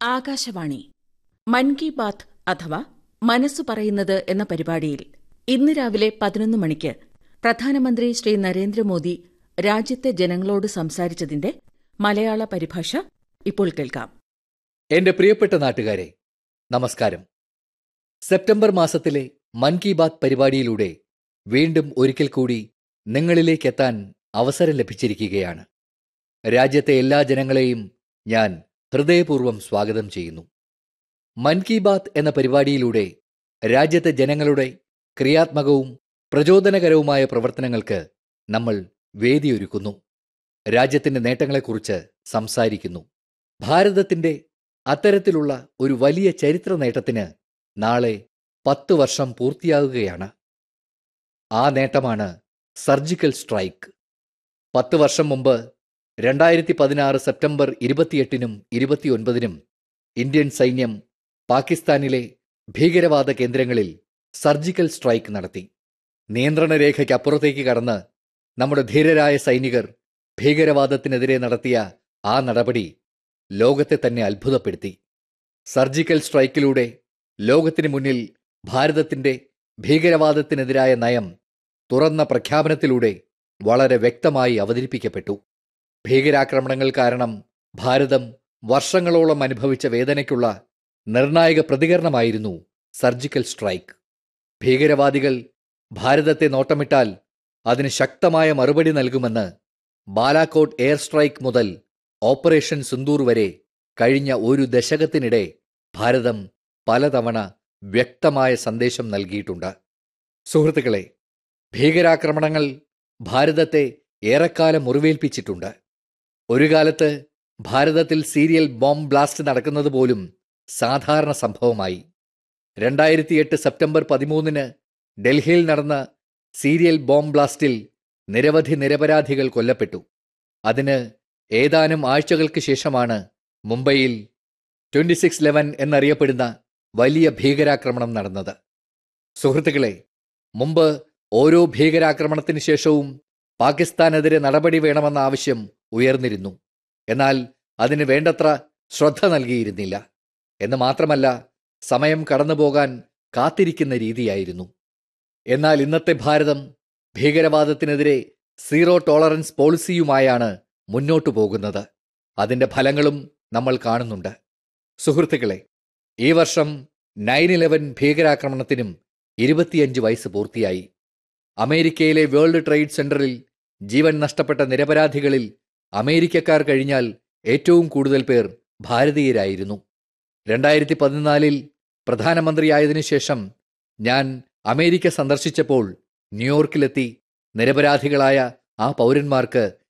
ആകാശവാണി മൻ കി ബാത്ത് അഥവാ മനസ്സു പറയുന്നത് എന്ന പരിപാടിയിൽ ഇന്ന് രാവിലെ പതിനൊന്ന് മണിക്ക് പ്രധാനമന്ത്രി ശ്രീ നരേന്ദ്രമോദി രാജ്യത്തെ ജനങ്ങളോട് സംസാരിച്ചതിന്റെ മലയാള പരിഭാഷ ഇപ്പോൾ കേൾക്കാം എന്റെ പ്രിയപ്പെട്ട നാട്ടുകാരെ നമസ്കാരം സെപ്റ്റംബർ മാസത്തിലെ മൻ കി ബാത്ത് പരിപാടിയിലൂടെ വീണ്ടും ഒരിക്കൽ കൂടി നിങ്ങളിലേക്കെത്താൻ അവസരം ലഭിച്ചിരിക്കുകയാണ് രാജ്യത്തെ എല്ലാ ജനങ്ങളെയും ഞാൻ ഹൃദയപൂർവ്വം സ്വാഗതം ചെയ്യുന്നു മൻ കി ബാത്ത് എന്ന പരിപാടിയിലൂടെ രാജ്യത്തെ ജനങ്ങളുടെ ക്രിയാത്മകവും പ്രചോദനകരവുമായ പ്രവർത്തനങ്ങൾക്ക് നമ്മൾ വേദിയൊരുക്കുന്നു രാജ്യത്തിന്റെ നേട്ടങ്ങളെക്കുറിച്ച് സംസാരിക്കുന്നു ഭാരതത്തിന്റെ അത്തരത്തിലുള്ള ഒരു വലിയ ചരിത്ര നേട്ടത്തിന് നാളെ പത്ത് വർഷം പൂർത്തിയാകുകയാണ് ആ നേട്ടമാണ് സർജിക്കൽ സ്ട്രൈക്ക് പത്ത് വർഷം മുമ്പ് രണ്ടായിരത്തി പതിനാറ് സെപ്റ്റംബർ ഇരുപത്തിയെട്ടിനും ഇരുപത്തിയൊൻപതിനും ഇന്ത്യൻ സൈന്യം പാകിസ്ഥാനിലെ ഭീകരവാദ കേന്ദ്രങ്ങളിൽ സർജിക്കൽ സ്ട്രൈക്ക് നടത്തി നിയന്ത്രണ രേഖയ്ക്കപ്പുറത്തേക്ക് കടന്ന് നമ്മുടെ ധീരരായ സൈനികർ ഭീകരവാദത്തിനെതിരെ നടത്തിയ ആ നടപടി ലോകത്തെ തന്നെ അത്ഭുതപ്പെടുത്തി സർജിക്കൽ സ്ട്രൈക്കിലൂടെ ലോകത്തിന് മുന്നിൽ ഭാരതത്തിന്റെ ഭീകരവാദത്തിനെതിരായ നയം തുറന്ന പ്രഖ്യാപനത്തിലൂടെ വളരെ വ്യക്തമായി അവതരിപ്പിക്കപ്പെട്ടു ഭീകരാക്രമണങ്ങൾ കാരണം ഭാരതം വർഷങ്ങളോളം അനുഭവിച്ച വേദനയ്ക്കുള്ള നിർണായക പ്രതികരണമായിരുന്നു സർജിക്കൽ സ്ട്രൈക്ക് ഭീകരവാദികൾ ഭാരതത്തെ നോട്ടമിട്ടാൽ അതിന് ശക്തമായ മറുപടി നൽകുമെന്ന് ബാലാക്കോട്ട് എയർ സ്ട്രൈക്ക് മുതൽ ഓപ്പറേഷൻ സിന്ദൂർ വരെ കഴിഞ്ഞ ഒരു ദശകത്തിനിടെ ഭാരതം പലതവണ വ്യക്തമായ സന്ദേശം നൽകിയിട്ടുണ്ട് സുഹൃത്തുക്കളെ ഭീകരാക്രമണങ്ങൾ ഭാരതത്തെ ഏറെക്കാലം മുറിവേൽപ്പിച്ചിട്ടുണ്ട് ഒരു കാലത്ത് ഭാരതത്തിൽ സീരിയൽ ബോംബ് ബ്ലാസ്റ്റ് നടക്കുന്നത് പോലും സാധാരണ സംഭവമായി രണ്ടായിരത്തിയെട്ട് സെപ്റ്റംബർ പതിമൂന്നിന് ഡൽഹിയിൽ നടന്ന സീരിയൽ ബോംബ് ബ്ലാസ്റ്റിൽ നിരവധി നിരപരാധികൾ കൊല്ലപ്പെട്ടു അതിന് ഏതാനും ആഴ്ചകൾക്ക് ശേഷമാണ് മുംബൈയിൽ ട്വന്റി സിക്സ് ലെവൻ എന്നറിയപ്പെടുന്ന വലിയ ഭീകരാക്രമണം നടന്നത് സുഹൃത്തുക്കളെ മുമ്പ് ഓരോ ഭീകരാക്രമണത്തിന് ശേഷവും പാകിസ്ഥാനെതിരെ നടപടി വേണമെന്ന ആവശ്യം ഉയർന്നിരുന്നു എന്നാൽ അതിന് വേണ്ടത്ര ശ്രദ്ധ നൽകിയിരുന്നില്ല എന്ന് മാത്രമല്ല സമയം കടന്നുപോകാൻ കാത്തിരിക്കുന്ന രീതിയായിരുന്നു എന്നാൽ ഇന്നത്തെ ഭാരതം ഭീകരവാദത്തിനെതിരെ സീറോ ടോളറൻസ് പോളിസിയുമായാണ് മുന്നോട്ടു പോകുന്നത് അതിന്റെ ഫലങ്ങളും നമ്മൾ കാണുന്നുണ്ട് സുഹൃത്തുക്കളെ ഈ വർഷം നയൻ ഇലവൻ ഭീകരാക്രമണത്തിനും ഇരുപത്തിയഞ്ച് വയസ്സ് പൂർത്തിയായി അമേരിക്കയിലെ വേൾഡ് ട്രേഡ് സെന്ററിൽ ജീവൻ നഷ്ടപ്പെട്ട നിരപരാധികളിൽ അമേരിക്കക്കാർ കഴിഞ്ഞാൽ ഏറ്റവും കൂടുതൽ പേർ ഭാരതീയരായിരുന്നു രണ്ടായിരത്തി പതിനാലിൽ പ്രധാനമന്ത്രിയായതിനു ശേഷം ഞാൻ അമേരിക്ക സന്ദർശിച്ചപ്പോൾ ന്യൂയോർക്കിലെത്തി നിരപരാധികളായ ആ പൗരന്മാർക്ക്